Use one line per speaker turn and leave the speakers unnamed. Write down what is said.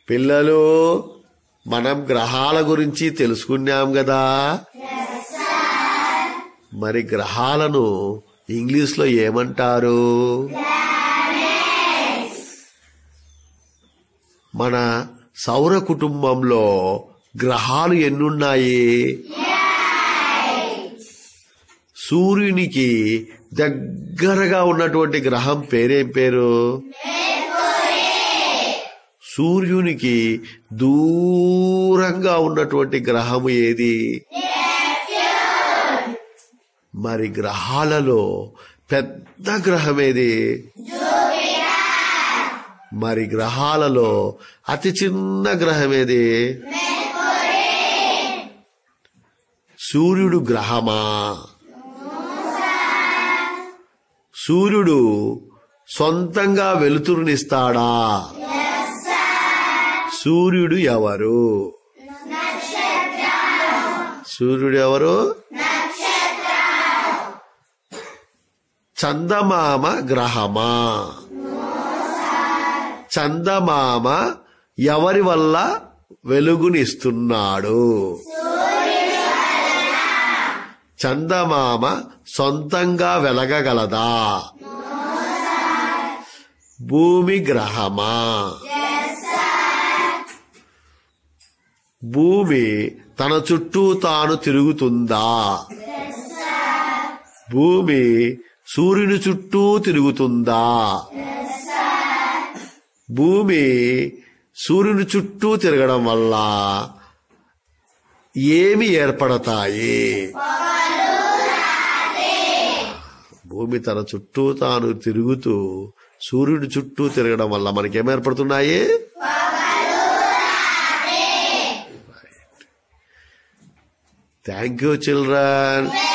పిల్లలు మనం గ్రహాల గురించి తెలుసుకున్నాం కదా మరి గ్రహాలను ఇంగ్లీష్ లో ఏమంటారు మన సౌర కుటుంబంలో గ్రహాలు ఎన్నున్నాయి సూర్యునికి దగ్గరగా ఉన్నటువంటి గ్రహం పేరేం పేరు సూర్యునికి దూరంగా ఉన్నటువంటి గ్రహము ఏది మరి గ్రహాలలో పెద్ద గ్రహం ఏది మరి గ్రహాలలో అతి చిన్న గ్రహం ఏది సూర్యుడు గ్రహమా సూర్యుడు సొంతంగా వెలుతురునిస్తాడా సూర్యుడు ఎవరు సూర్యుడు ఎవరు చందమామ గ్రహమా చందమామ ఎవరి వల్ల వెలుగునిస్తున్నాడు చందమామ సొంతంగా వెలగగలదా భూమి గ్రహమా భూమి తన చుట్టూ తాను తిరుగుతుందా భూమి సూర్యుని చుట్టూ తిరుగుతుందా భూమి సూర్యుని చుట్టూ తిరగడం వల్ల ఏమి ఏర్పడతాయి భూమి తన చుట్టూ తాను తిరుగుతూ సూర్యుడి చుట్టూ తిరగడం వల్ల మనకేం ఏర్పడుతున్నాయి థ్యాంక్ యూ చిల్డ్రన్